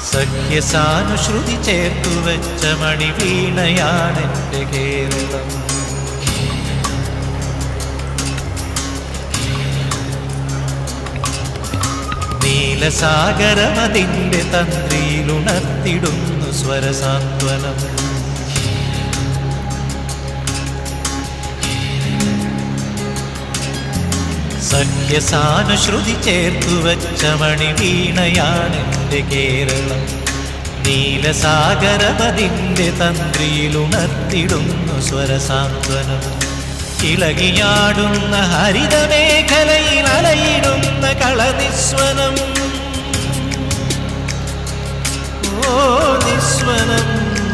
സഖ്യസാനുശ്രുതി ചേർത്തു വെച്ച മണിവീണയാണെൻ്റെ കേരളം നീലസാഗരമതിൻ്റെ തന്ത്രിയിലുണർത്തിടുന്നു സ്വരസാന്ത്വനം സഖ്യസാനുശ്രുതി ചേർത്തു വച്ച മണിവീണയാണെൻ്റെ കേരളം നീലസാഗരപതിൻ്റെ തന്ത്രിയിലുണർത്തിടുന്നു സ്വരസാന്ത്വനം ഇളകിയാടുന്ന ഹരിതമേഖലയിൽ അലയിടുന്ന കളനിസ്വനം ഓ നിസ്വനം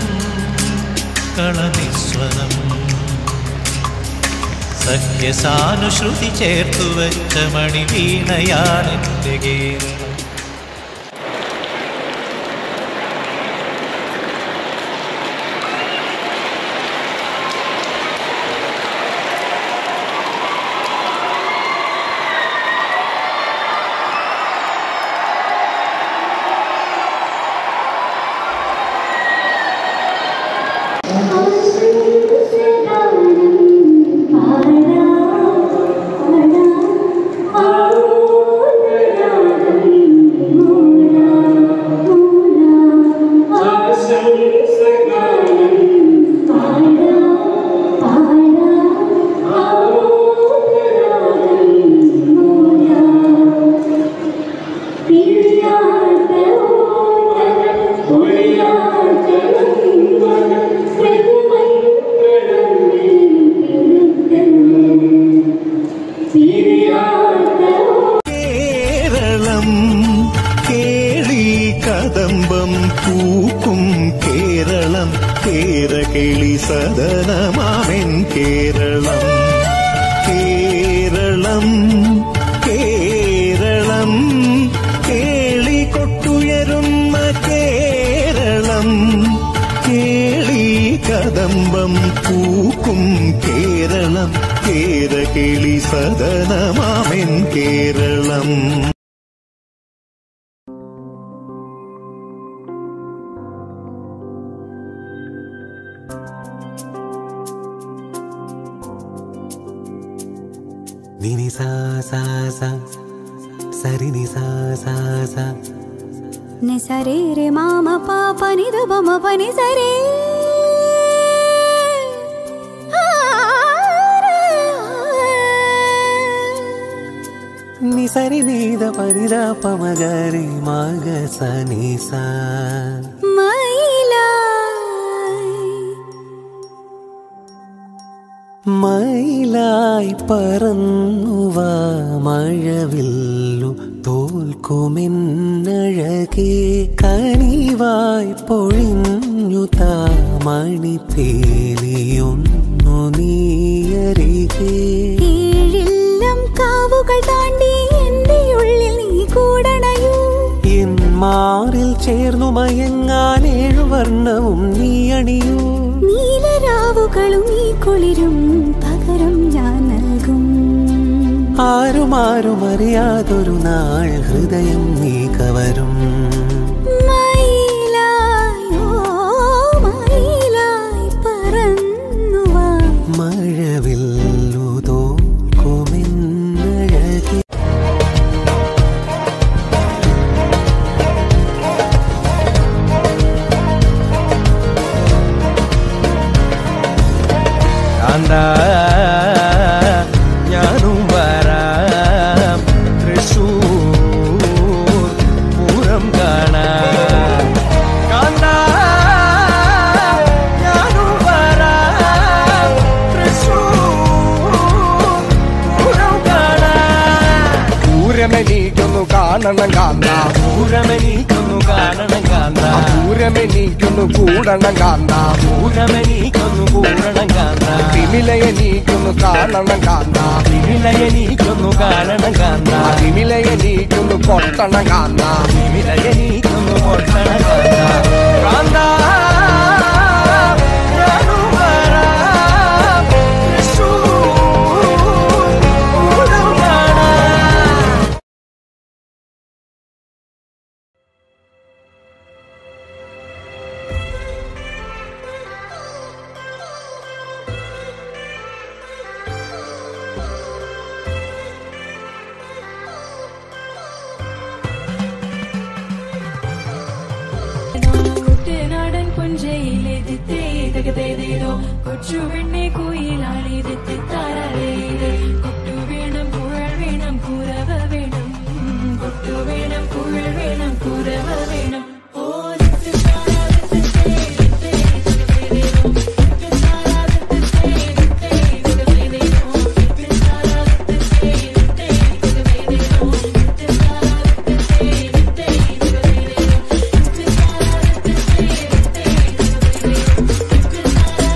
കളനിസ്വനം സഖ്യസാനുശ്രുതി ചേർത്തു വെച്ച മണിവീണയാണെൻ്റെ കേരളം കേരളം കേളി കദംബം പൂക്കും കേരളം കേരകിളി സദനമാവൻ കേരളം കേരളം കേരളം കേളി കൊട്ടുയരുന്ന കേരളം കേളി കദംബം പൂക്കും കേരളം കേരകിളി സദനമാവൻ കേരളം നിനി സാ സാ സാ സരി നി സാ സാ സാ ని సరే రే మామ పాప ని ద బమ పని సరే നി സരി നീത പരിത പമഗരി മഗ സ നി സാ മയിലായി പറന്നുവ മഴവില്ലു തോൽക്കുമെന്നഴകേ കനിവായി പൊഴിഞ്ഞു താമണി പേലിയൊന്നു നീയരികേ ഏഴില്ലം കാവുകൾ താണ്ടി എന്റെ ഉള്ളിൽ നീ കൂടണയൂ എൻ മാറിൽ ചേർന്നു മയങ്ങാൻ ഏഴുവർണ്ണവും നീ അണിയൂ നീലരാവുകളും ഈ കുളിരും പകരം ഞാൻ നൽകും ആരുമാരും അറിയാതൊരു നാൾ ഹൃദയം നീ കവരും മയിലായോ മയിലായി പറന്നുവാ മഴവില്ലു തോൽക്കുമെന്നഴകി കാന്താ ഞാനും വരാം തൃശൂർ പൂരം കാണാൻ കാന്താ ഞാനും വരാം തൃശൂർ പൂരം കാണാൻ പൂരമെനീക്കൊന്നു കാണണം കാന്ത പൂരമെനിക്കൊന്നു കാണണം കാന്താ പൂരമെനീക്കൊന്നു കൂടണം കാന്ത പൂരമെനിക്കൊന്നു കൂടണം കാന്താ തിമിലയെനീക്കൊന്നു കാണണം കാന്ത വിലയെനിക്കൊന്നു കാണണം കാന്താ തിമിലയെനീക്കൊന്നു കൊട്ടണം കാന്ത വിലയെനിക്കൊന്നു പൊട്ടണം കാന്താ കാന്താ ഞാനും വരാം തൃശ്ശൂർ പൂരം കാണാൻ. പുഞ്ചയിലെതിത്തേ തകതേതേതോ കൊച്ചു പെണ്ണെ കുയിലാളിതെത്തി താരേ കൊട്ടു വേണം കുഴൽ വേണം കുരവ വേണം കൊട്ടു വേണം കുഴൽ വേണം കുരവ വേണം ഓ ദിത്ത് താരാ ദിത്തേ ദിത്തേ തകതേതേതോ ദിത്ത് താരാ ദിത്തേ ദിത്തേ തകതേതേതോ ദിത്ത് താരാ ദിത്തേ ദിത്തേ തകതേതേതോ ദിത്ത് താരാ ദിത്തേ ദിത്തേ തകതേതേതോ ദിത്ത് താരാ ദിത്തേ ദിത്തേ തകതേതേതോ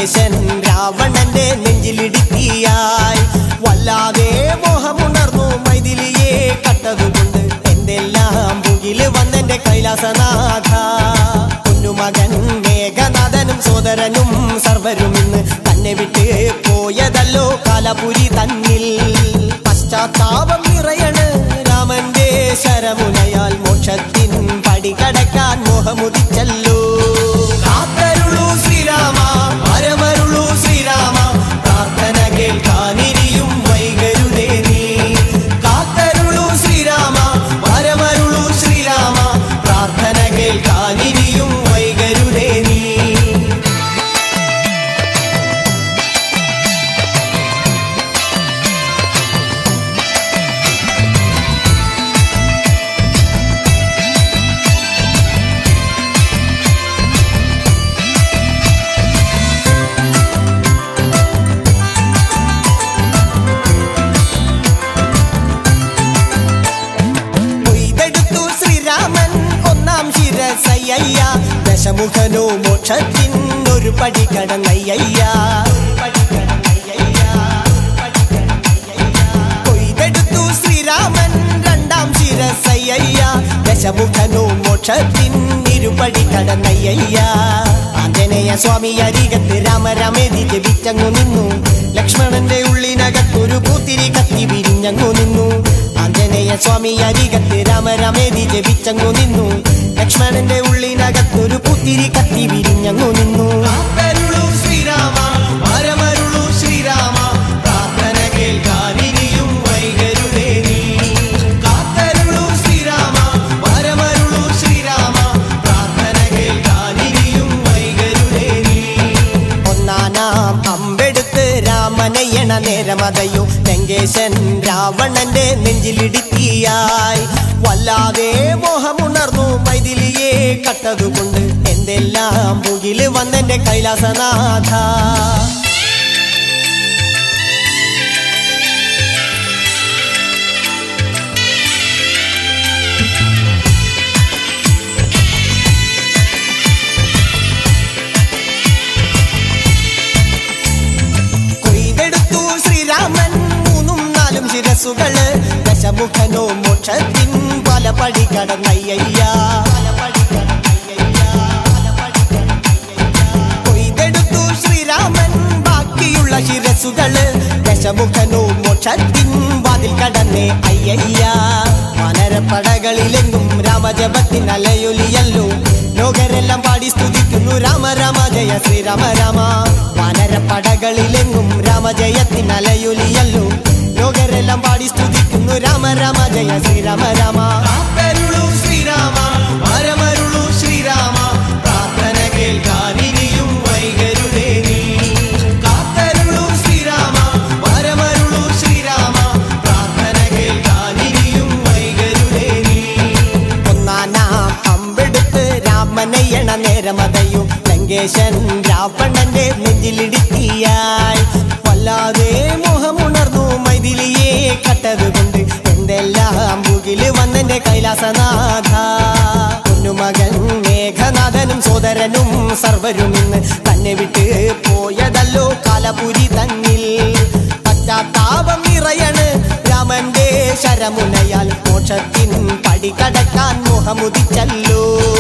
ലങ്കേശൻ രാവണന്റെ നെഞ്ചിലിടുക്കിയായി വല്ലാതെ മോഹമുണർന്നു മൈഥിലിയെ കട്ടതുകൊണ്ട് എന്തെല്ലാം മുകില് വന്നെന്റെ കൈലാസനാഥ കുഞ്ഞുമകൻ മേഘനാഥനും സോദരനും സർവരും ഇന്ന് തന്നെ വിട്ട് പോയതല്ലോ കാലപുരി തന്നിൽ പശ്ചാത്താപം നിറയണ് രാമന്റെ ശരമുനയാൽ മോക്ഷത്തിൻ പടി കടക്കാൻ മോഹമുദിച്ചല്ലോ കാത്തരുളൂ ശ്രീരാമ പരമരുളൂ ശ്രീരാമ പ്രാർത്ഥന കേൾക്കാനിരിയും വൈകരുതേ നീ കാത്തരുളൂ ശ്രീരാമ പരമരുളൂ ശ്രീരാമ പ്രാർത്ഥന കേൾക്കാനിരിയും വൈകരുതേ നീ കൊയ്തെടുത്തു ശ്രീരാമൻ ഒന്നാം ശിരസയ്യ ദശമുഖനോ മോക്ഷത്തിൻ ഒരു പടി കടന്നയ്യ കൊയ്തെടുത്തു ശ്രീരാമൻ രണ്ടാം ശിരസയ്യ ദശമുഖനോ മോക്ഷത്തിൻ ഇരുപടി കടന്നയ്യ ആഞ്ജനേയ സ്വാമി അരികത്ത് രാമരാമേതി ജപിച്ചങ്ങു നിന്നു ലക്ഷ്മണന്റെ ഉള്ളിനകത്തൊരു പൂത്തിരി കത്തി വിരിഞ്ഞങ്ങു നിന്നു ആഞ്ജനേയ സ്വാമി അരികത്ത് രാമരാമേതി ജപിച്ചങ്ങു നിന്നു ലക്ഷ്മണന്റെ ഉള്ളിനകത്തൊരു പൂത്തിരി കത്തി വിരിഞ്ഞങ്ങു നിന്നു ശ്രീരാമ പരമരുളു ശ്രീരാമ പ്രാർത്ഥന കേൾക്കാനിരിയും വൈകരുതേ നീ കാത്തരുളു ശ്രീരാമ പരമരുളു ശ്രീരാമ പ്രാർത്ഥന കേൾക്കാനിരിയും വൈകരുതേ നീ ഒന്നാനാം അമ്പെടുത്ത് രാമനയണ നേരമതയോ ലങ്കേശൻ രാവണന്റെ നെഞ്ചിലിടുക്കിയായി വല്ലാതെ മോഹമുണർന്നു മൈഥിലിയെ കട്ടതുകൊണ്ട് എന്തെല്ലാം മുകില് വന്നെന്റെ കൈലാസനാഥ കൊയ്തെടുത്തു ശ്രീരാമൻ മൂന്നും നാലും ശിരസുകള് ദശമുഖനോ മോക്ഷത്തിൻ പല പടി കടന്നയ്യ കൊയ്തെടുത്തു ശ്രീരാമൻ ബാക്കിയുള്ള ശിരസുകള് ദശമുഖനോ മോക്ഷത്തിൻ വാതിൽ കടന്നേ അയ്യയ്യ വാനരപ്പടകളിലെങ്കും രാമജപത്തിൻ അലയൊലിയല്ലോ ലോകരെല്ലാം പാടി സ്തുതിക്കുന്നു രാമ രാമ ജയ ശ്രീരാമ രാമ വാനരപ്പടകളിലെങ്ങും രാമജയത്തിൻ അലയൊലിയല്ലോ ലോകരെല്ലാം പാടി സ്തുതിക്കുന്നു രാമ രാമ ജയ ശ്രീരാമ രാമ ശ്രീരാമ പരമരുളു ശ്രീരാമ പ്രാർത്ഥന കേൾക്കാനിരിയും വൈകരുതേ നീ കാത്തരുളു ശ്രീരാമ പരമരുളു ശ്രീരാമ പ്രാർത്ഥന കേൾക്കാനിരിയും വൈകരുതേ നീ ഒന്നാനാം അമ്പെടുത്ത് രാമനയ്യണ നേരമതയോ ലങ്കേശൻ രാവണന്റെ നെഞ്ചിലിടുക്കിയായി വല്ലാതെ മോഹമുണർന്നു മൈഥിലിയെ കട്ടതുകൊണ്ട് എന്തെല്ലാം മുകില് വന്നെന്റെ കൈലാസനാഥ പൊന്നുമകൻ മേഘനാഥനും സോദരനും സർവരും ഇന്ന് തന്നെ വിട്ട് പോയതല്ലോ കാലപുരി തന്നിൽ പശ്ചാത്താപം നിറയണ് രാമന്റെ ശരമുനയാൽ മോക്ഷത്തിൻ പടി കടക്കാൻ മുഹമുദിച്ചല്ലോ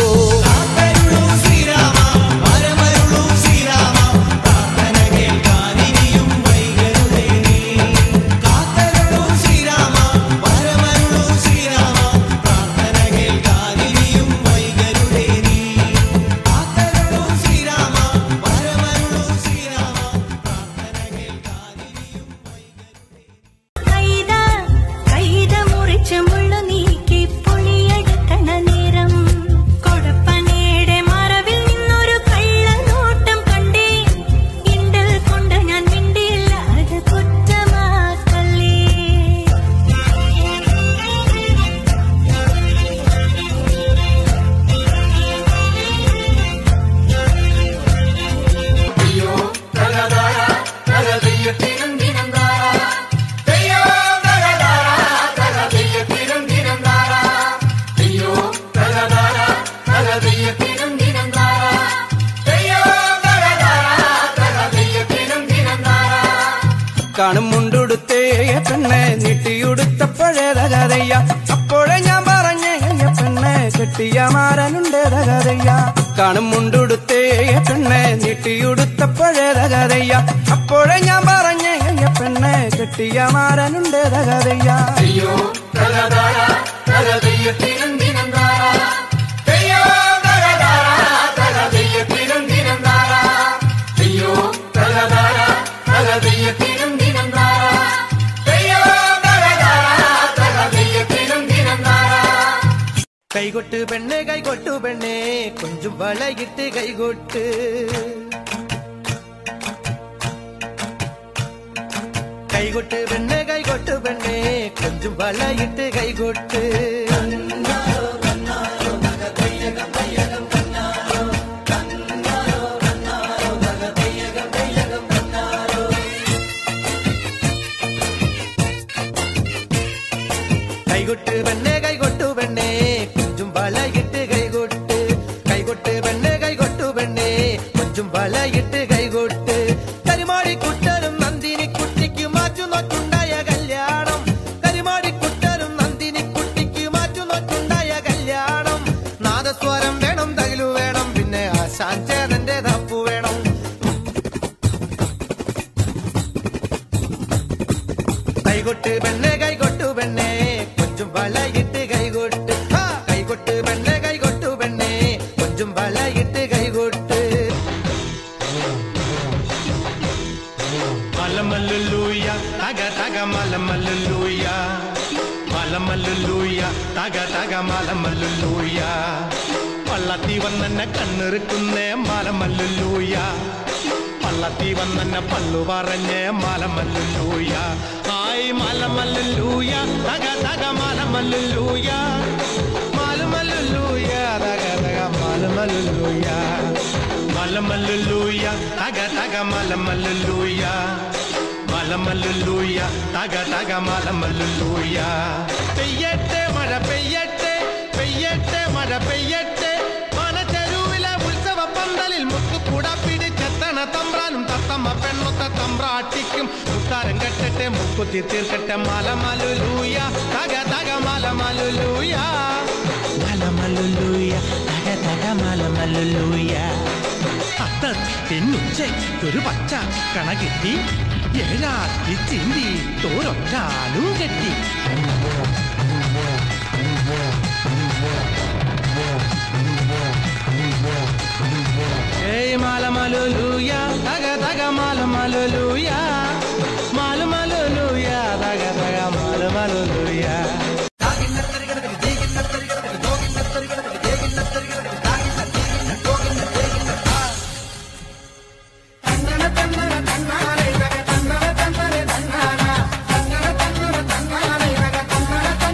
ശ്രീരാമ പരമരുളു ശ്രീരാമ പ്രാർത്ഥന കേൾക്കാനിരിയും വൈകരുതേ നീ കാത്തരുളു ശ്രീരാമ പരമരുളു ശ്രീരാമ പ്രാർത്ഥന കേൾക്കാനിരിയും വൈകരുതേ നീ കാത്തരുളു ശ്രീരാമ പരമരുളു ശ്രീരാമ പ്രാർത്ഥന കേൾക്കാനിരിയും കൈത കൈത മുറിച്ച മുള്ളു നീക്കി പൊളിയെടുക്കണ നേരം കൊടപ്പ കാണും മുണ്ടുടുത്തേ പെണ്ണെ നീട്ടിയുടുത്തപ്പോഴേ തകതയ്യ അപ്പോഴേ ഞാൻ പറഞ്ഞേ പെണ്ണെ കെട്ടിയ മാരനുണ്ട് തകതയ്യ കാണും മുണ്ടുടുത്തേ പെണ്ണെ നീട്ടിയുടുത്തപ്പോഴേ തകതയ്യ അപ്പോഴേ ഞാൻ പറഞ്ഞേ പെണ്ണെ കെട്ടിയ മാരനുണ്ട് തകതയ്യ അയ്യോ കൈകൊട്ട് പെണ്ണെ കൈകൊട്ടു പെണ്ണെ കൊഞ്ചും വളയിട്ട് കൈകൊട്ട് കൈകൊട്ട് പെണ്ണെ കൈകൊട്ടു പെണ്ണെ കൊഞ്ചും വളയിട്ട് കൈകൊട്ട് കൈകൊട്ട് പെണ്ണെ കൈകൊട്ടു പെണ്ണെ കൊഞ്ചും വളയിട്ട് കൈകൊട്ട് കൈകൊട്ട് പെണ്ണെ കൈകൊട്ടു പെണ്ണെ കൊഞ്ചും വളയിട്ട് കൈകൊട്ട് കരിമാടി കുട്ടരും നന്ദിനി കുട്ടിക്ക് മാറ്റു നോറ്റുണ്ടായ കല്യാണം കരിമാടി കുട്ടരും നന്ദിനി കുട്ടിക്ക് മാറ്റു നോറ്റുണ്ടായ കല്യാണം നാദസ്വരം വേണം തകിലു വേണം പിന്നെ ആശാൻ ചേതന്റെ തപ്പു വേണം കൈകൊട്ട് പെണ്ണെ കൈകൊട്ടു പെണ്ണെ കൊഞ്ചും വളയിട്ട് കൈകൊട്ട് ആ, കൈകൊട്ട് പെണ്ണെ കൈകൊട്ടു പെണ്ണെ കൊഞ്ചും വളയിട്ട് കൈകൊട്ട് മലമല്ലുലൂയ തക തക മലമല്ലുലൂയ മലമല്ലുലൂയ തക തക മലമല്ലുലൂയ പള്ളത്തി വന്നെന്നെ കണ്ണിറുക്കുന്നേ മലമല്ലുലൂയ പള്ളത്തി വന്നെന്നെ പള്ളു പറഞ്ഞേ മലമല്ലുലൂയ ആയി മലമല്ലുലൂയ തക തക മലമല്ലുലൂയ മലമല്ലുലൂയ തക തക മലമല്ലുലൂയ മലമല്ലുലൂയ തക തക മലമല്ലുലൂയ മലമല്ലുലൂയ തക തക മലമല്ലുലൂയ പെയ്യട്ടെ മഴ പെയ്യട്ടെ പെയ്യട്ടെ മഴ പെയ്യട്ടെ മനച്ചെരുവിലെ ഉത്സവ പന്തലിൽ മുത്തുകൂട പിടിച്ചെത്തണ തമ്പ്രാനും തത്തമ്മ പെണ്ണൊത്ത തമ്പ്രാട്ടിക്കും മുത്താരം കെട്ടട്ടെ മുക്കുത്തി തീർക്കട്ടെ മലമലുലൂയ തക തക മലമലുലൂയ മലമലുലൂയ തക തക മലമലുലൂയ അത്തത്തിനുച്ചയ്ക്കൊരു പച്ച കണ കിട്ടി ഏഴാത്തി ചിന്തി തോരൊറ്റാലും കെട്ടി ഏയ് മാലമലുലൂയ തക തക മാലമലുലൂയ മാലമലുലൂയ തക തക മാലമലുലൂയ തന്നണ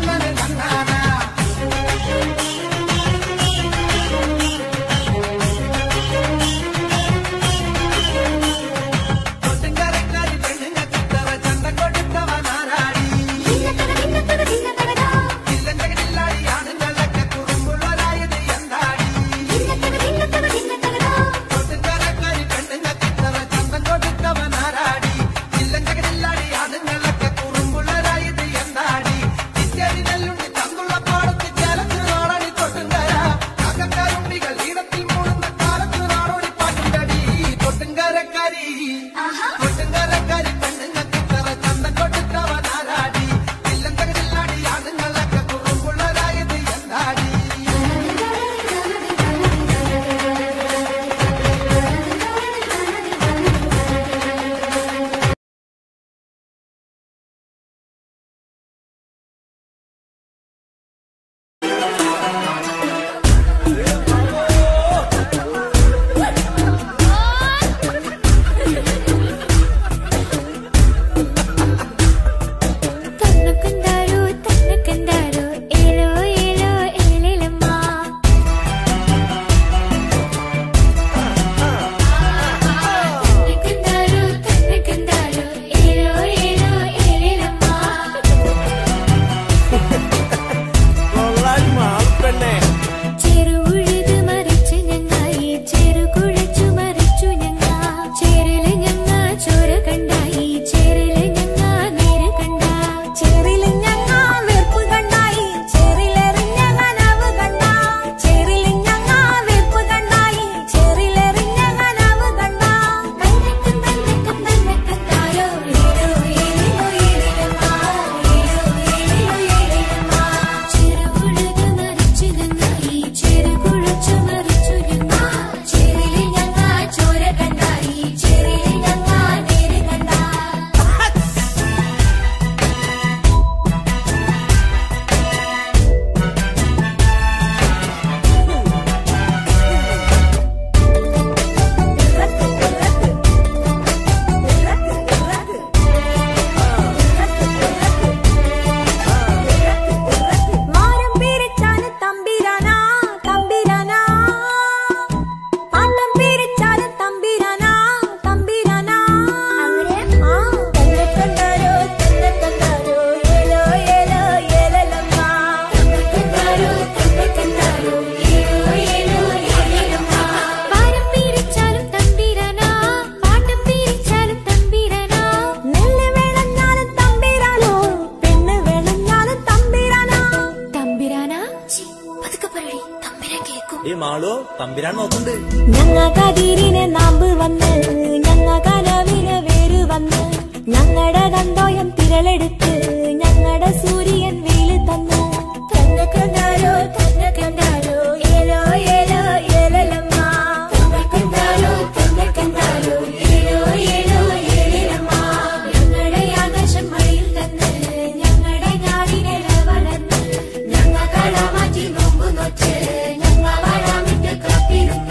ഈ മാളോ തമ്പിരാൻ നോക്കുന്നുണ്ട് ഞങ്ങ കതിരിനെ നാമ്പ് വന്ന് ഞങ്ങ കനവിന് വേര് വന്ന് ഞങ്ങടെ കന്തോയം തിരളെടുത്ത് ഞങ്ങടെ സൂര്യൻ വെയില് തന്ന് തന്നെ കണ്ടാലോ തന്നെ കണ്ടാലോ ഏലോ ഏലോ ഏലലമ്മ തന്നെ കണ്ടാലോ തന്നെ കണ്ടാലോ ഏലോ ഏലോ ഏലലമ്മ ഞങ്ങളുടെ ആകാശം മഴയിൽ തന്ന് ഞങ്ങളുടെ ഞാടിനെ വളർന്ന് ഞങ്ങ കള മാറ്റി നോമ്പ് നോച്ച് ഞങ്ങ വളമിട്ട് കാത്തിരുന്ന്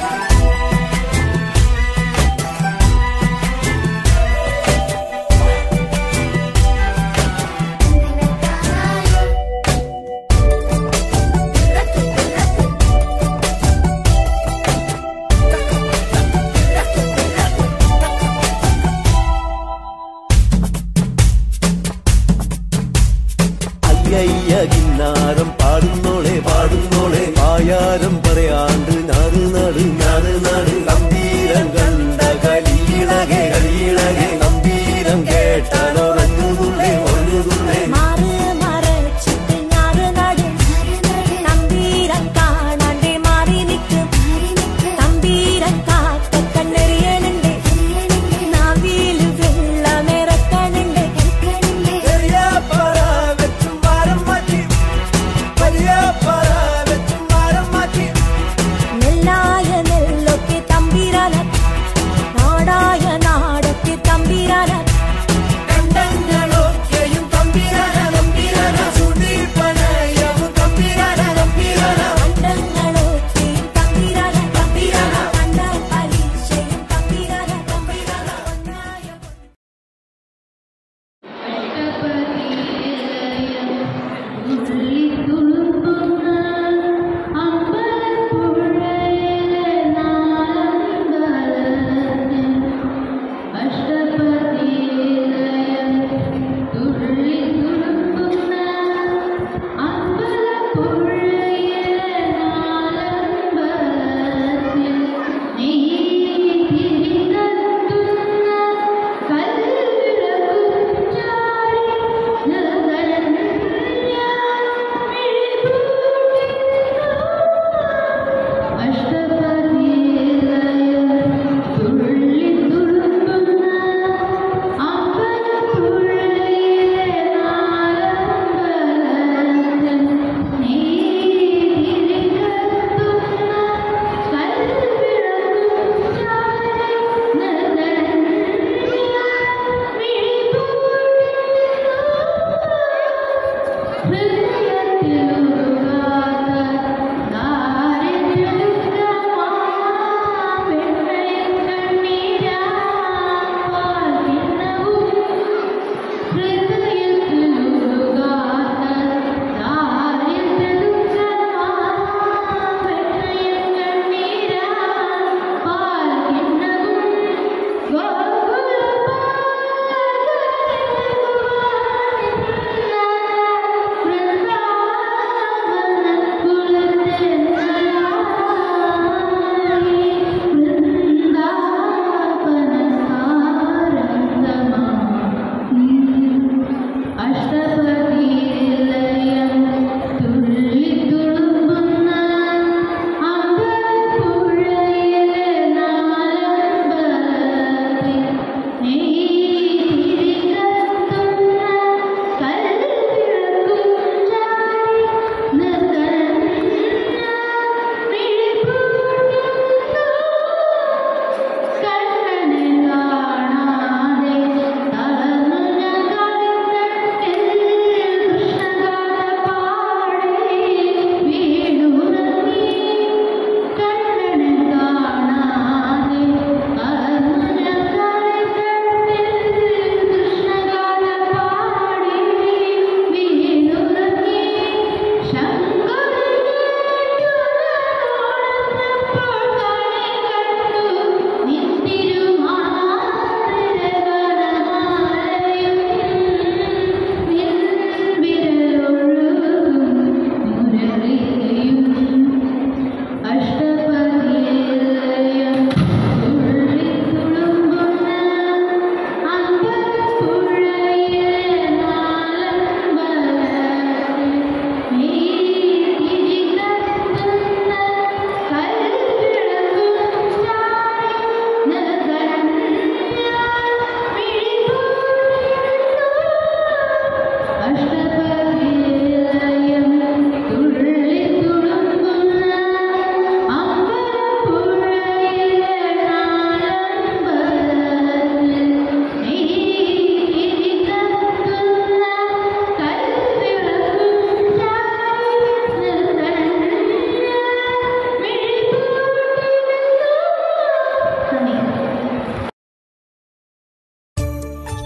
അയ്യയ്യ കിന്നാരം പാടുന്നോളെ പാടുന്നോളെ ആയാരം പറയാണ്ട് നാട് നാട് നാട് നാട് ഗംഭീരം കണ്ട കളിയിളകെ കളിയിളകെ ഗംഭീരം കേട്ടാലോ ഒന്നുതുള്ളേ ഒന്നുതുള്ളേ മാറ് മറച്ചിട്ട് ഞാറ് നടും തമ്പീരം കാണാണ്ട് മാറി നിൽക്കും തമ്പീരം കാക്ക കണ്ണെറിയനുണ്ട് നാവില് വെള്ളമിറക്കണുണ്ട് മരം മാറ്റി നെല്ലായ നെൽ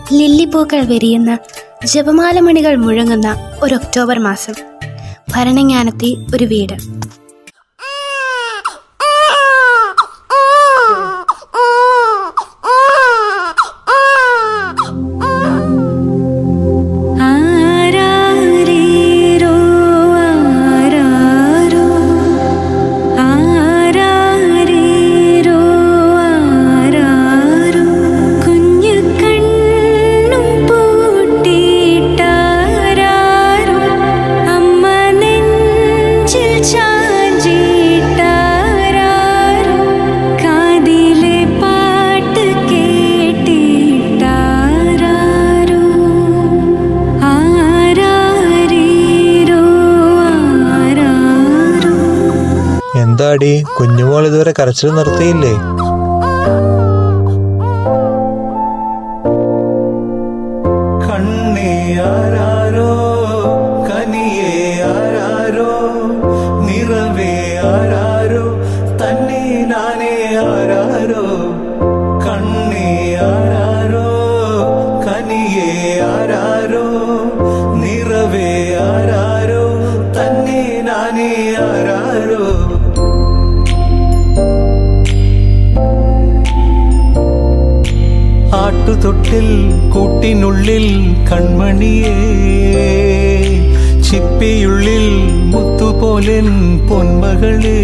ലില്ലിപ്പൂക്കൾ വിരിയുന്ന ജപമാലമണികൾ മുഴങ്ങുന്ന ഒരു ഒക്ടോബർ മാസം ഭരണങ്ങാനത്തെ ഒരു വീട് ആരാരീരോ ആരാരോ ആരാരീരോ ആരാരോ കുഞ്ഞു കണ്ണും പൂട്ടിയിട്ടാരാരോ അമ്മ നെഞ്ചിൽ ചാഞ്ചിട്ടാരാരോ കാതിലെ പാട്ട് കേട്ടിട്ടാരാരോ ആരാരീരോ ആരാരോ എന്താടി കുഞ്ഞുമോൾ ഇതുവരെ കരച്ചിൽ നിർത്തിയില്ലേ കണ്ണേ ആരാരോ കനിയേ ആരാരോ നിറവേ ആരാരോ തന്നെ നാനേ ആരാരോ കണ്ണേ ആരാരോ കനിയേ ആരാരോ നിറവേ ആരാരോ തന്നെ നാനേ ആരാരോ ആട്ടുതൊട്ടിൽ കൂട്ടിനുള്ളിൽ കൺമണിയേ ചിപ്പിയുള്ളിൽ മുത്തുപോലെൻ പൊന്മകളേ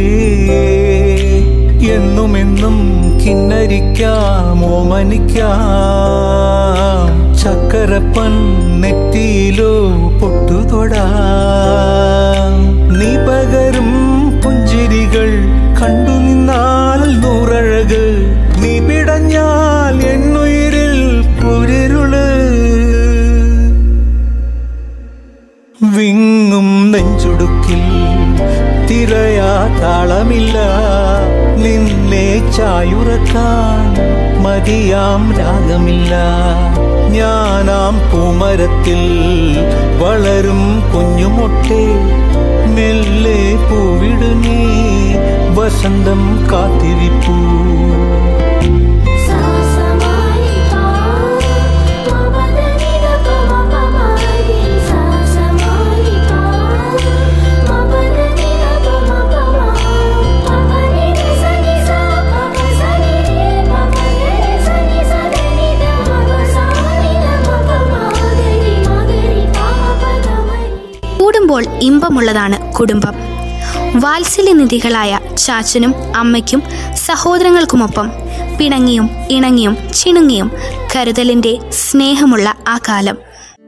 എന്നുമെന്നും കിന്നരിക്കാം ഓമനിക്കാം ചക്കരപ്പൻ നെറ്റിയിലോ പൊട്ടുതൊടാം നീ പകരും പുഞ്ചിരികൾ കണ്ടു നിന്നാൽ നൂറഴക് നീ പിടഞ്ഞാൽ എന്നുയിരിൽ പുരരുള് വിങ്ങും നെഞ്ചുടുക്കിൽ തിരയാ താളമില്ല നിന്നെ ചായുറക്കാൻ മതിയാം രാഗമില്ല ഞാനാം പൂമരത്തിൽ വളരും കുഞ്ഞുമൊട്ടെ മെല്ലെ പൂവിടുന്നേ വസന്തം കാത്തിരിപ്പൂ കൂടുമ്പോൾ ഇമ്പമുള്ളതാണ് കുടുംബം വാത്സല്യനിധികളായ ചാച്ചനും അമ്മയ്ക്കും സഹോദരങ്ങൾക്കുമൊപ്പം പിണങ്ങിയും ഇണങ്ങിയും ചിണുങ്ങിയും കരുതലിൻ്റെ സ്നേഹമുള്ള ആ കാലം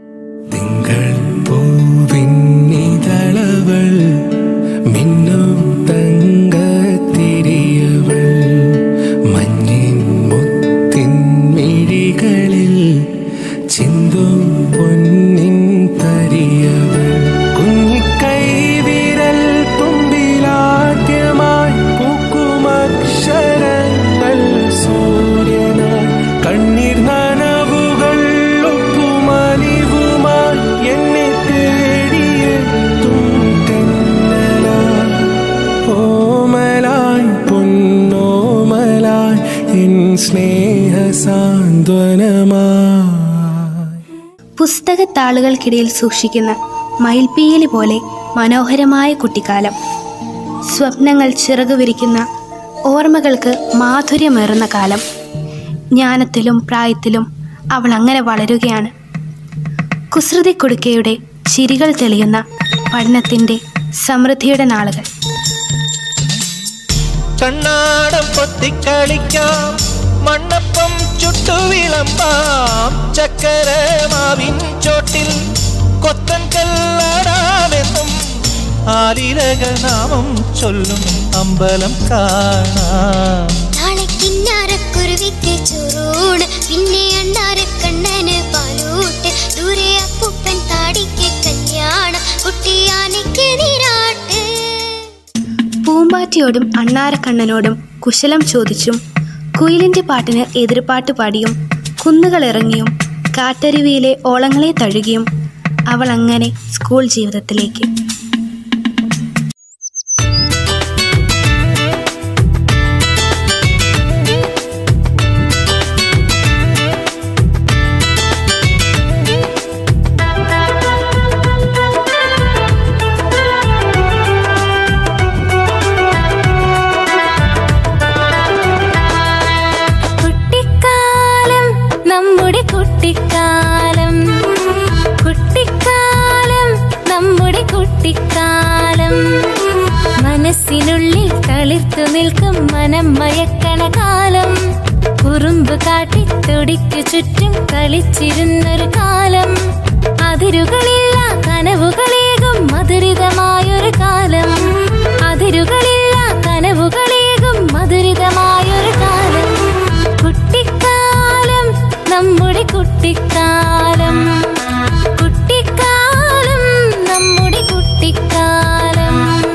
പൂവിന്നിതളവൾ മിന്നും തങ്കത്തിരിയവൾ മഞ്ഞിൻ മുത്തിൻ മിഴികളിൽ ചിന്തും പൊന്നിൻ തരിയവൾ കുഞ്ഞിക്കൈ വിരൽ തുമ്പിലാദ്യമായി പൂക്കുമക്ഷരങ്ങൾ സൂര്യനായി കണ്ണീർ നനവുകൾ ഒപ്പുമലിവുമായി എന്നെ തേടിയെത്തും തെന്നലായി ഓമലായി പൊന്നോമലായി എൻ സ്നേഹ സാന്ത്വനമായി പുസ്തകത്താളുകൾക്കിടയിൽ സൂക്ഷിക്കുന്ന മയിൽപ്പീലി പോലെ മനോഹരമായ കുട്ടിക്കാലം സ്വപ്നങ്ങൾ ചിറകു വിരിക്കുന്ന ഓർമ്മകൾക്ക് മാധുര്യമേറുന്ന കാലം ജ്ഞാനത്തിലും പ്രായത്തിലും അവൾ അങ്ങനെ വളരുകയാണ് കുസൃതി കുടുക്കയുടെ ചിരികൾ തെളിയുന്ന പഠനത്തിൻ്റെ സമൃദ്ധിയുടെ നാളുകൾ കണ്ണാടം പൊത്തിക്കളിക്കാം മണ്ണപ്പം ചുട്ടു വിളമ്പാം ചക്കര മാവിൻ ചോട്ടിൽ കൊത്തൻ കല്ലാടാമെന്നും ആലിലകൾ നാമം ചൊല്ലും അമ്പലം കാണാം നാളെ കിന്നാരക്കുരുവിക്ക് ചോറൂണ് പിന്നെ അണ്ണാരക്കണ്ണന് പാലൂട്ട് ദൂരെ അപ്പൂപ്പൻ താടിക്ക് കല്യാണം കുട്ടിയാനയ്ക്ക് നീരാട്ട് പൂമ്പാറ്റിയോടും അണ്ണാരക്കണ്ണനോടും കുശലം ചോദിച്ചും കുയിലിൻ്റെ പാട്ടിന് എതിർപ്പാട്ട് പാടിയും കുന്നുകളിറങ്ങിയും കാട്ടരുവിയിലെ ഓളങ്ങളെ തഴുകിയും അവൾ അങ്ങനെ സ്കൂൾ ജീവിതത്തിലേക്ക് തളിർത്തു നിൽക്കും മനം മയക്കണ കാലം കുറുമ്പ് കാട്ടി തുടിക്കു ചുറ്റും കളിച്ചിരുന്നൊരു കാലം അതിരുകളില്ല കനവുകളേകും മധുരിതമായൊരു കാലം അതിരുകളില്ല കനവുകളേകും മധുരിതമായൊരു കാലം കുട്ടിക്കാലം നമ്മുടെ കുട്ടിക്കാലം കുട്ടിക്കാലം നമ്മുടെ കുട്ടിക്കാലം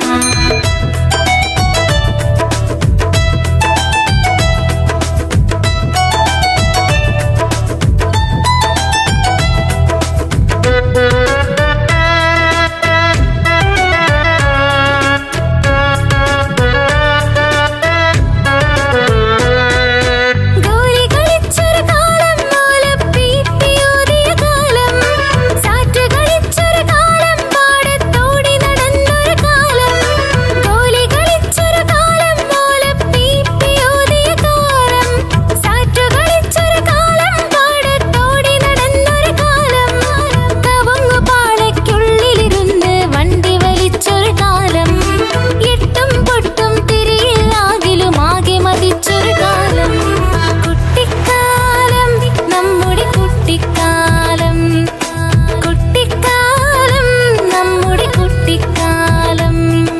ഗൗരി കളിച്ചൊരു കാലം മൂലപ്പീപ്പിയോതിയ കാലം സാറ്റ് കളിച്ചൊരു കാലം പാടത്തോടി നടന്നൊരു കാലം ഗൗരി കളിച്ചൊരു കാലം മൂലപ്പീപ്പിയോതിയ കാലം സാറ്റ് കളിച്ചൊരു കാലം പാടത്തോടി നടന്നൊരു കാലം കവുങ്ങു പാളയ്ക്കുള്ളിലിരുന്ന് വണ്ടി വലിച്ചൊരു കാലം എട്ടും പൊട്ടും തിരിയില്ലാകിലും ആകെ മതിച്ചൊരു കാലം കുട്ടിക്കാലം നമ്മുടെ കുട്ടിക്കാലം കുട്ടിക്കാലം നമ്മുടെ കുട്ടിക്കാലം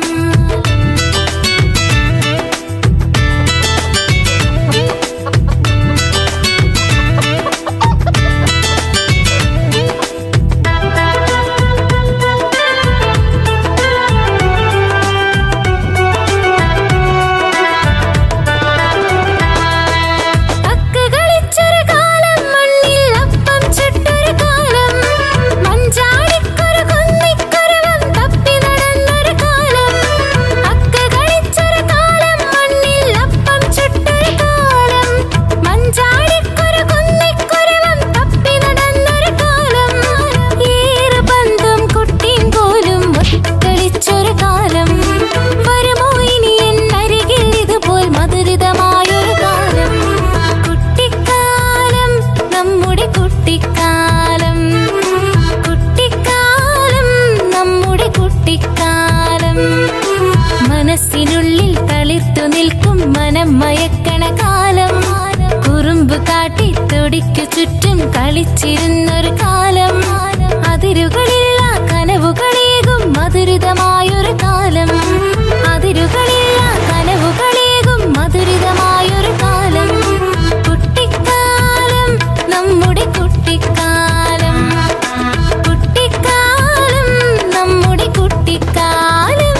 അക്ക് കളിച്ചൊരു കാലം മണ്ണിൽ അപ്പം ചുട്ടൊരു കാലം മഞ്ചാടിക്കൊരു കുന്നിക്കുരുവം തപ്പി നടന്നൊരു കാലം അക്ക് കളിച്ചൊരു കാലം മണ്ണിൽ അപ്പം ചുട്ടൊരു കാലം മഞ്ചാടിക്കൊരു കുന്നിക്കുരുവം തപ്പി നടന്നൊരു കാലം ഏറ് പന്തും കുട്ടിയും കോലും ഒത്തൊളിച്ചൊരു കാലം വരുമോ ഇനി എൻ അരികിൽ ഇതുപോൽ മധുരിതമായൊരു കാലം കുട്ടിക്കാലം നമ്മുടെ കുട്ടിക്കാലം കുട്ടിക്കാലം നമ്മുടെ കുട്ടിക്കാലം മനസ്സിനുള്ളിൽ തളിർത്തു നിൽക്കും മനം മയക്കണ കാലം കുറുമ്പ് കാട്ടി തുടിക്കു ചുറ്റും കളിച്ചിരുന്നൊരു കാലം അതിരുകളില്ല കനവുകളേകും മധുരിതമായൊരു കാലം അതിരുകളില്ല കനവുകളേകും മധുരിതമായൊരു കാലം കുട്ടിക്കാലം നമ്മുടെ കുട്ടിക്കാലം കുട്ടിക്കാലം നമ്മുടെ കുട്ടിക്കാലം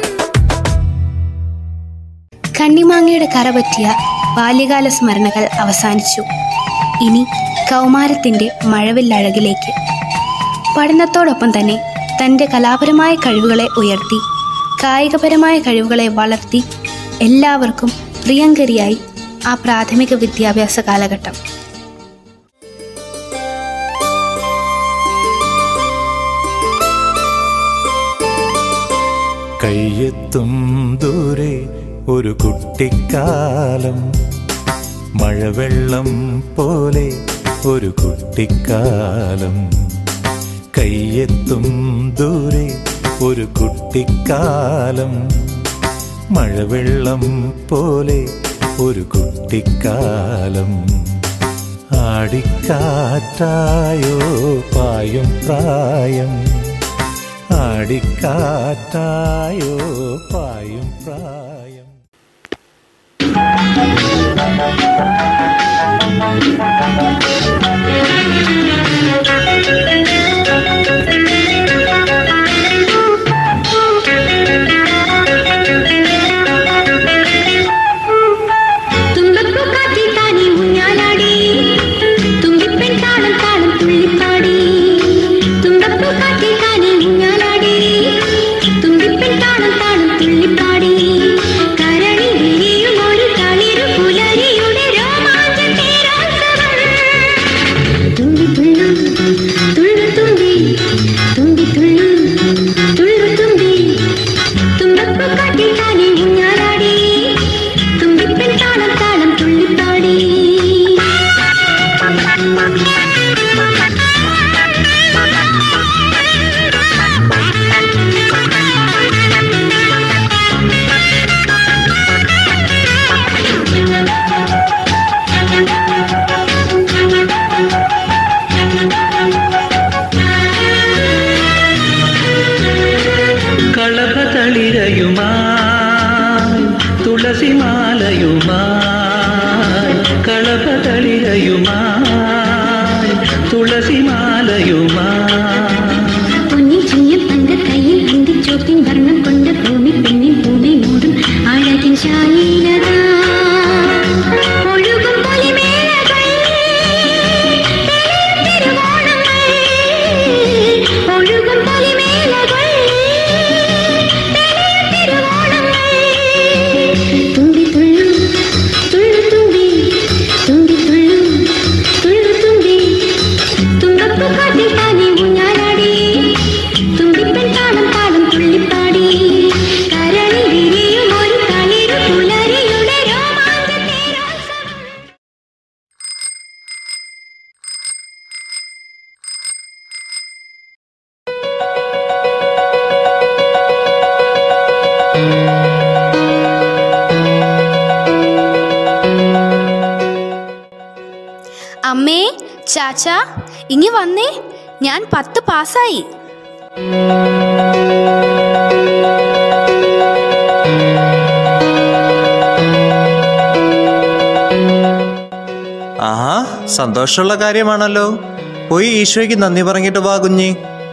കണ്ണിമാങ്ങയുടെ കറ പറ്റിയ ബാല്യകാല സ്മരണകൾ അവസാനിച്ചു ഇനി കൗമാരത്തിൻ്റെ മഴവില്ലഴകിലേക്ക് പഠനത്തോടൊപ്പം തന്നെ തൻ്റെ കലാപരമായ കഴിവുകളെ ഉയർത്തി കായികപരമായ കഴിവുകളെ വളർത്തി എല്ലാവർക്കും പ്രിയങ്കരിയായി ആ പ്രാഥമിക വിദ്യാഭ്യാസ കാലഘട്ടം കയ്യെത്തും ദൂരെ ഒരു കുട്ടിക്കാലം മഴവെള്ളം പോലെ ഒരു കുട്ടിക്കാലം കയ്യെത്തും ദൂരെ ഒരു കുട്ടിക്കാലം മഴവെള്ളം പോലെ ഒരു കുട്ടിക്കാലം ആടിക്കാറ്റായോ പായും പ്രായം ആടിക്കാറ്റായോ പായും പ്രായം തുമ്പപ്പൂ കാറ്റിൽ താനേ ഊഞ്ഞാലാടി. തുമ്പിപ്പെൺ താളം താളം തുള്ളിപ്പാടി. തുമ്പപ്പൂ കാറ്റിൽ താനേ ഊഞ്ഞാലാടി. തുമ്പിപ്പെൺ താളം താളം തുള്ളിപ്പാടി. കരളിൽ വിരിയും ഒരു തളിരു പുലരിയുടെ രോമാഞ്ച തേരോത്സവം. തുമ്പി തുള്ളു, തുള്ളു തുമ്പി, തുമ്പി തുള്ളു, തുള്ളു തുമ്പി. തുമ്പപ്പൂ കാറ്റിൽ താനേ ഊഞ്ഞാലാടി തുമ്പിപ്പെൺ താളം താളം തുള്ളിപ്പാടി കളഭതളിരയുമായി തുളസിമാലയുമായി കളഭതളിരയുമായി തുളസിമാലയുമായി പൊന്നിൻ ചിങ്ങം തങ്ക കയ്യിൽ അന്തിച്ചോപ്പിൻ വർണ്ണം കൊണ്ട ഭൂമി പെണ്ണിൻ ഭൂമി മൂടും അഴകിൻ ശാലീനത ഒഴുകും പൊലിമേളകൾ, തെളിയും തിരുവോണങ്ങൾ. ഒഴുകും പൊലിമേളകൾ, തെളിയും തിരുവോണങ്ങൾ. തുമ്പി തുള്ളും, തുള്ളു തുമ്പി, തുമ്പി തുള്ളും, തുള്ളു തുമ്പി. തുമ്പപ്പൂ കാട്ടിൽ താനേ ഊഞ്ഞാലാടി തുമ്പിപ്പൻ താളം താളം തുള്ളിപ്പാടി കരളിൽ വിരിയും ഒരു തളിരു പുലരിയുടെ രോമാഞ്ചത്തെ അമ്മേ ചാച്ച ഇങ്ങി വന്നേ ഞാൻ പത്ത് പാസ്സായി ആഹാ സന്തോഷമുള്ള കാര്യമാണല്ലോ പോയി ഈശോയ്ക്ക് നന്ദി പറഞ്ഞിട്ട് വാ കുഞ്ഞി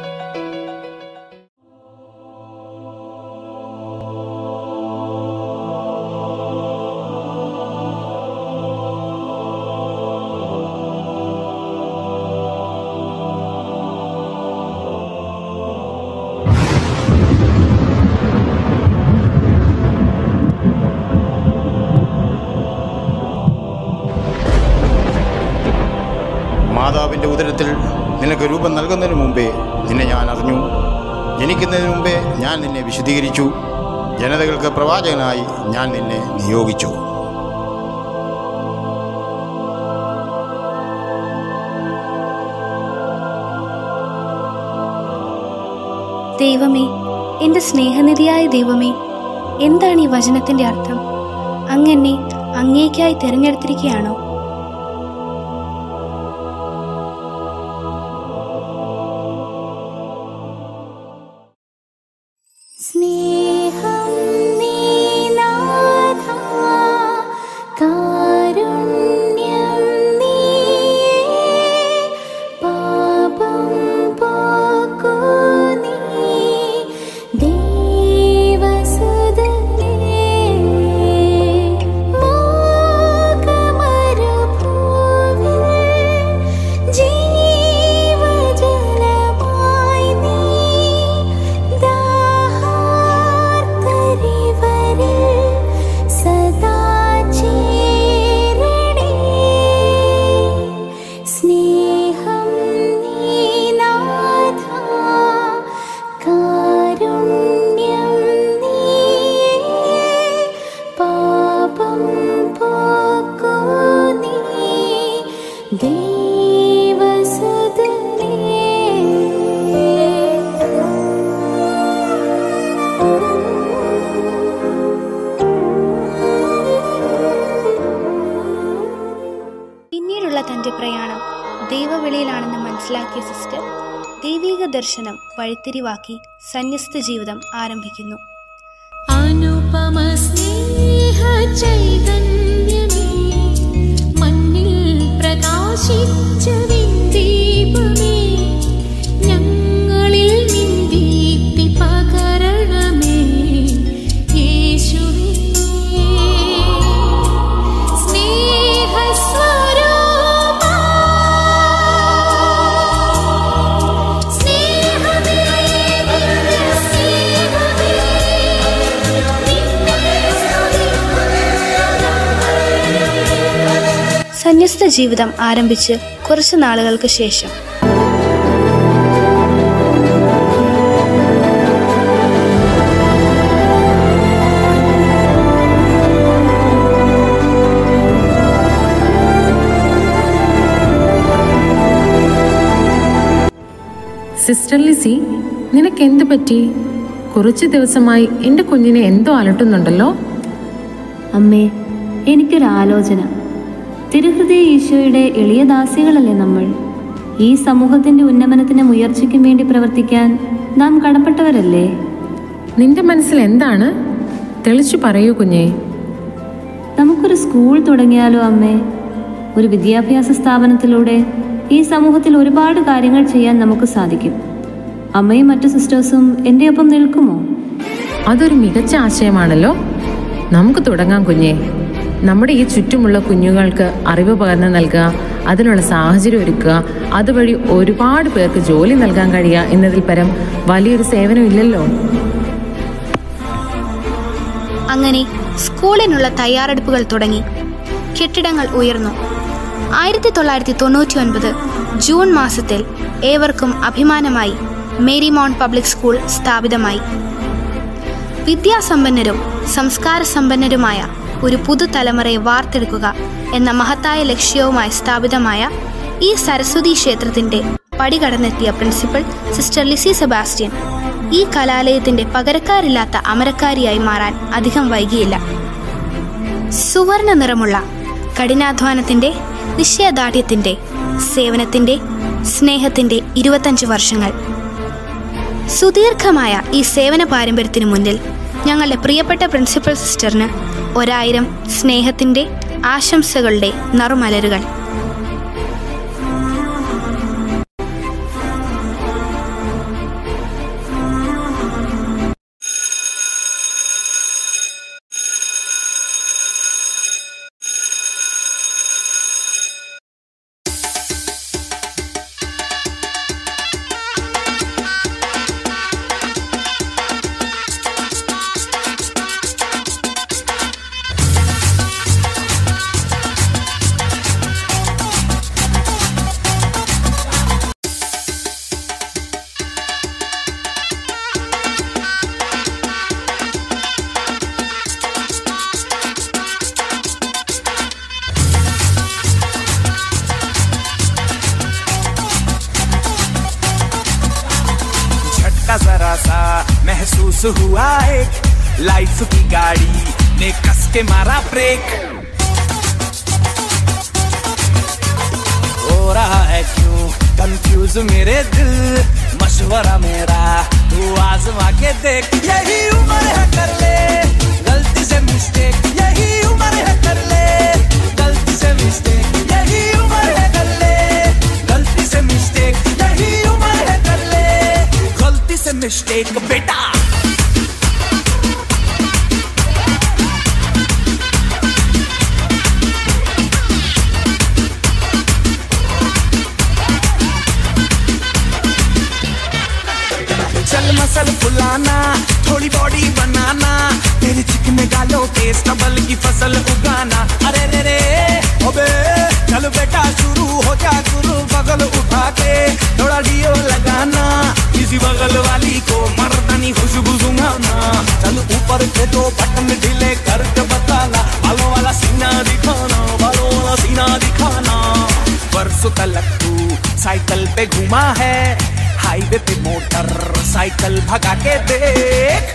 മാതാവിൻ്റെ ഉദരത്തിൽ നിനക്ക് രൂപം നൽകുന്നതിന് മുമ്പേ നിന്നെ ഞാൻ അറിഞ്ഞു ജനിക്കുന്നതിന് മുമ്പേ ഞാൻ നിന്നെ വിശദീകരിച്ചു ജനതകൾക്ക് പ്രവാചകനായി ഞാൻ നിന്നെ നിയോഗിച്ചു ദൈവമേ എൻ്റെ സ്നേഹനിധിയായ ദൈവമേ എന്താണ് ഈ വചനത്തിന്റെ അർത്ഥം അങ്ങനെ അങ്ങേക്കായി തിരഞ്ഞെടുത്തിരിക്കുകയാണോ സ്നേഹം നീനാഥ കാരുണ്യം നീയേ പാപം പോക്കു നീ ദേവസുതനേ മോകമരുഭൂവിൽ ജീവജലമായി നീ ദാഹാർത്തരിവരിൽ സദാ ചേരണേ സ്നേഹം നീനാഥ കാരുണ്യം നീയേ പാപം പോക്കു നീ പിന്നീടുള്ള തന്റെ പ്രയാണം ദൈവവിളിയിലാണെന്ന് മനസ്സിലാക്കിയ സിസ്റ്റർ ദൈവീക ദർശനം വഴിത്തിരിവാക്കി സന്യസ്ത ജീവിതം ആരംഭിക്കുന്നു അനുപമ സ്നേഹ ചൈതന്യമേ മണ്ണിൽ പ്രകാശിച്ച വിന്ദീപമേ ഞങ്ങളിൽ നിന്ദീപ്തി പകരണമേ യേശുവേ സ്നേഹസ്വരൂപാ സ്നേഹമേ നിന്റെ സ്നേഹമേ സന്യസ്ത ജീവിതം ആരംഭിച്ച് കുറച്ചു നാളുകൾക്ക് ശേഷം സിസ്റ്റർ ലിസി നിനക്ക് എന്ത് പറ്റി കുറച്ച് ദിവസമായി എൻ്റെ കുഞ്ഞിനെ എന്തോ അലട്ടുന്നുണ്ടല്ലോ അമ്മേ എനിക്കൊരു ആലോചന തിരുഹൃദയ ഈശോയുടെ എളിയ ദാസികളല്ലേ നമ്മൾ ഈ സമൂഹത്തിന്റെ ഉന്നമനത്തിനും ഉയർച്ചയ്ക്കും വേണ്ടി പ്രവർത്തിക്കാൻ നാം കടപ്പെട്ടവരല്ലേ നിന്റെ മനസ്സിൽ എന്താണ് തെളിച്ചു പറയൂ കുഞ്ഞേ നമുക്കൊരു സ്കൂൾ തുടങ്ങിയാലോ അമ്മേ ഒരു വിദ്യാഭ്യാസ സ്ഥാപനത്തിലൂടെ ഈ സമൂഹത്തിൽ ഒരുപാട് കാര്യങ്ങൾ ചെയ്യാൻ നമുക്ക് സാധിക്കും അമ്മയും മറ്റു സിസ്റ്റേഴ്സും എൻ്റെ ഒപ്പം നിൽക്കുമോ അതൊരു മികച്ച ആശയമാണല്ലോ നമുക്ക് തുടങ്ങാം കുഞ്ഞേ നമ്മുടെ ഈ ചുറ്റുമുള്ള കുഞ്ഞുങ്ങൾക്ക് അറിവ് പകർന്നു നൽകുക അതിനുള്ള സാഹചര്യം ഒരുക്കുക അതുവഴി ഒരുപാട് പേർക്ക് ജോലി നൽകാൻ കഴിയുക എന്നതിൽ പരം വലിയൊരു സേവനം ഇല്ലല്ലോ അങ്ങനെ സ്കൂളിനുള്ള തയ്യാറെടുപ്പുകൾ തുടങ്ങി കെട്ടിടങ്ങൾ ഉയർന്നു ആയിരത്തി തൊള്ളായിരത്തി തൊണ്ണൂറ്റി ഒൻപത് ജൂൺ മാസത്തിൽ ഏവർക്കും അഭിമാനമായി മേരി മൗണ്ട് പബ്ലിക് സ്കൂൾ സ്ഥാപിതമായി വിദ്യാസമ്പന്നരും സംസ്കാര സമ്പന്നരുമായ ഒരു പുതുതലമുറയെ വാർത്തെടുക്കുക എന്ന മഹത്തായ ലക്ഷ്യവുമായി സ്ഥാപിതമായ ഈ സരസ്വതി ക്ഷേത്രത്തിന്റെ പടികടന്നെത്തിയ പ്രിൻസിപ്പൽ സിസ്റ്റർ ലിസി സെബാസ്റ്റ്യൻ ഈ കലാലയത്തിന്റെ പകരക്കാരില്ലാത്ത അമരക്കാരിയായി മാറാൻ അധികം വൈകിയില്ല സുവർണ നിറമുള്ള കഠിനാധ്വാനത്തിന്റെ നിശ്ചയദാർഢ്യത്തിന്റെ സേവനത്തിന്റെ സ്നേഹത്തിന്റെ ഇരുപത്തഞ്ച് വർഷങ്ങൾ സുദീർഘമായ ഈ സേവന പാരമ്പര്യത്തിനു മുന്നിൽ ഞങ്ങളുടെ പ്രിയപ്പെട്ട പ്രിൻസിപ്പൽ സിസ്റ്ററിന് ഒരായിരം സ്നേഹത്തിന്റെ ആശംസകളുടെ നറുമലരുകൾ झटका जरा सा महसूस हुआ एक लाइफ की गाड़ी ने कस के मारा ब्रेक हो रहा है क्यों कंफ्यूज मेरे दिल मशवरा मेरा तू आजमा के देख यही उम्र है कर ले गलती से मिस्टेक यही उम्र है कर ले गलती से मिस्टेक यही उम्र है कर ले गलती से मिस्टेक यही उम्र है कर ले गलती से मिस्टेक बेटा चल मसल फुलाना थोड़ी बॉडी बनाना तेरे चिकने गालों के स्टबल की फसल उगाना अरे रे रे ओबे चल बेटा शुरू हो जा गुरु बगल उठा के थोड़ा डियो लगाना किसी बगल वाली को मर्दानी खुशबू सुंघाना चल ऊपर से दो बटन ढीले करके बताना बालों वाला सीना दिखाना बालों वाला सीना दिखाना परसों तलक तू साइकिल पे घुमा है हाईवे पे मोटर साइकिल भगा के देख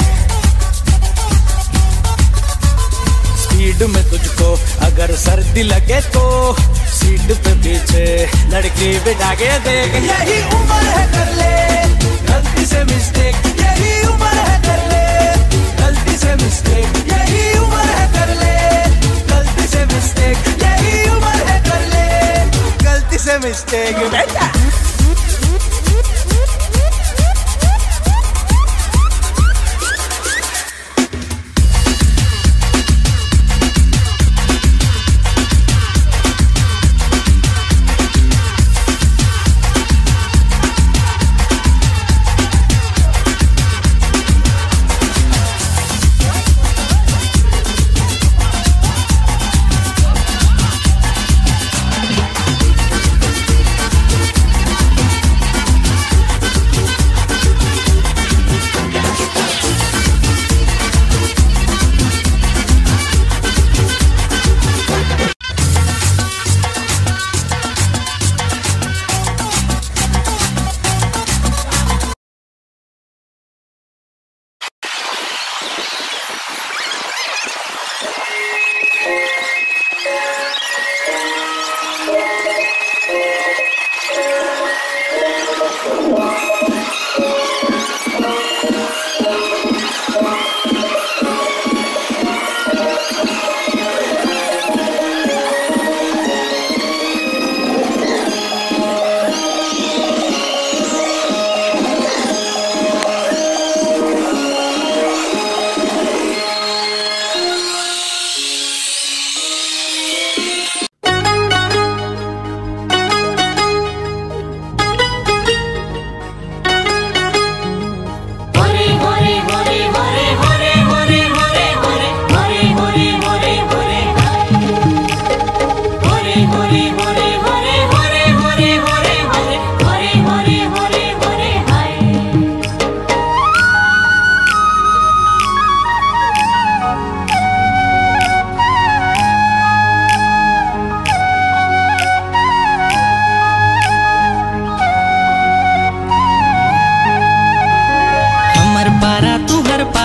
स्पीड में तुझको अगर सर्दी लगे तो सीट पे पीछे लड़की बिठा के देख यही उम्र है कर ले गलती से मिस्टेक यही उम्र है कर ले गलती से मिस्टेक यही उम्र है कर ले गलती से मिस्टेक यही उम्र है कर ले गलती से मिस्टेक बेटा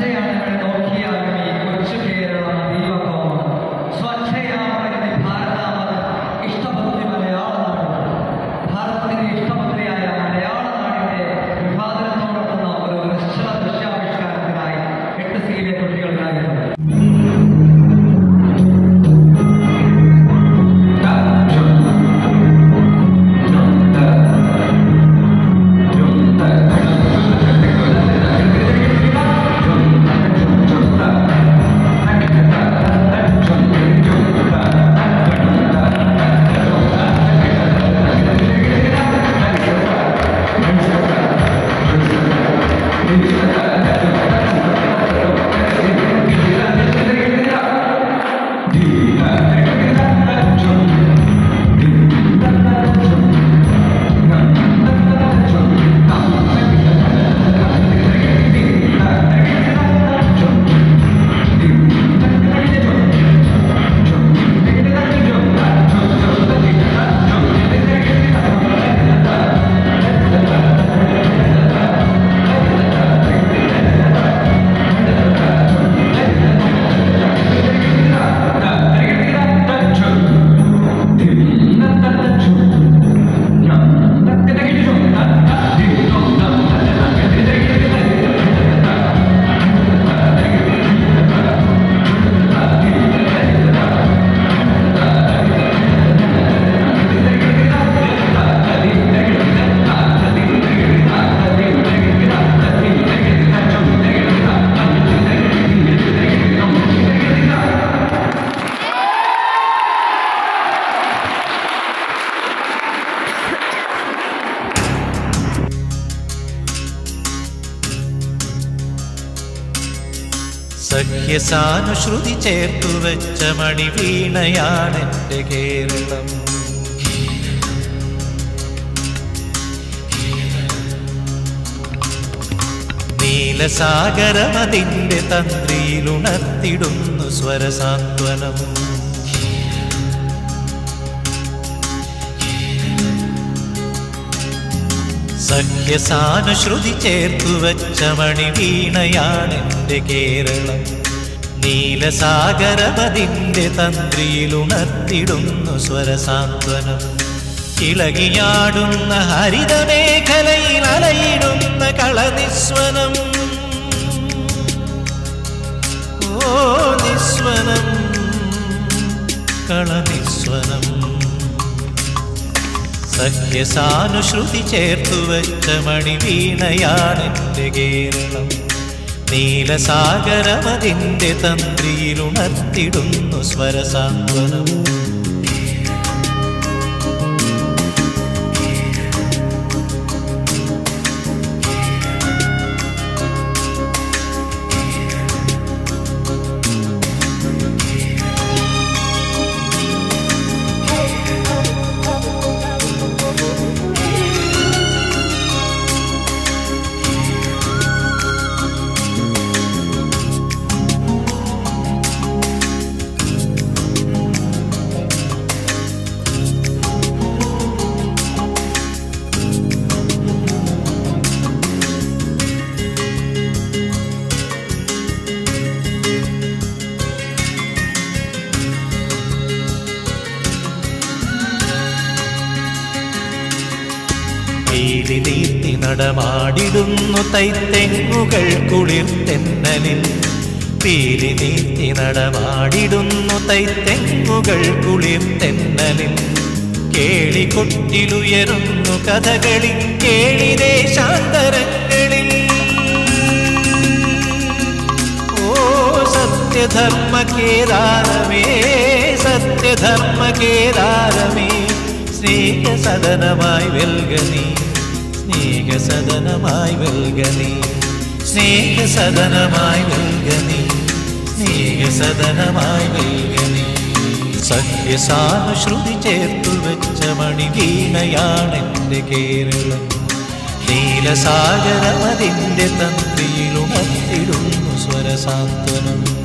സ്വച്ഛയാനങ്ങളെ നോക്കിയാലും ഈ കൊച്ചു കേരള ദീപകോമം സ്വച്ഛയാമകന്റെ ഭാരതാമത് ഇഷ്ടപത്നി മലയാള നാട് ഭാരതത്തിന്റെ ഇഷ്ടപത്നിയായ മലയാള നാടിന്റെ വിഭാജനത്തോടൊപ്പം ഒരു നിശ്ചല ദൃശ്യാവിഷ്കാരത്തിനായി എട്ട് സീനിയർ കുട്ടികളുണ്ടായിരുന്നു സഖ്യസാനുശ്രുതി ചേർത്തു വെച്ച മണിവീണയാണെന്റെ കേരളം നീലസാഗരമതിന്റെ തന്ത്രിയിലുണർത്തിടുന്നു സ്വരസാന്ത്വനം സഖ്യസാനുശ്രുതി ചേർത്തു വെച്ച മണിവീണയാണെന്റെ കേരളം നീലസാഗരപതിന്റെ തന്ത്രിയിലുണർത്തിടുന്നു സ്വരസാന്ത്വനം ഇളകിയാടുന്ന ഹരിതമേഖലയിൽ അലയിടുന്ന കളനിസ്വനം ഓ നിസ്വനം കളനിസ്വനം സഖ്യസാനുശ്രുതി ചേർത്തു വെച്ച മണിവീണയാണെന്റെ കേരളം നീലസാഗരമതിന്റെ തന്ത്രിയിലുണർത്തിടുന്നു സ്വരസാന്ത്വനം പീലി തീർത്തി നടമാടിടുന്നു തൈത്തെങ്ങുകൾ കുളിർത്തെന്നലിൽ പീലി നീർത്തി നടമാടിടുന്നു തൈത്തെങ്ങുകൾ കുളിർത്തെന്നലിൽ കേളികൊട്ടിലുയരുന്നു കഥകളി കേളിദേശാന്തരങ്ങളിൽ ഓ സത്യധർമ്മ കേദാരമേ സത്യധർമ്മ കേദാരമേ സ്നേഹസദനമായി വെൽകനി സ്നേഹസദനമായി വെൽകനി സ്നേഹസദനമായി വെൽകനി സ്നേഹസദനമായി വെൽകനി സഖ്യസാനുശ്രുതി ചേർത്തു വെച്ച മണിവീണയാണെന്റെ കേരളം നീലസാഗരമതിന്റെ തന്ത്രിയിലുണർത്തിടുന്നു സ്വരസാന്ത്വനം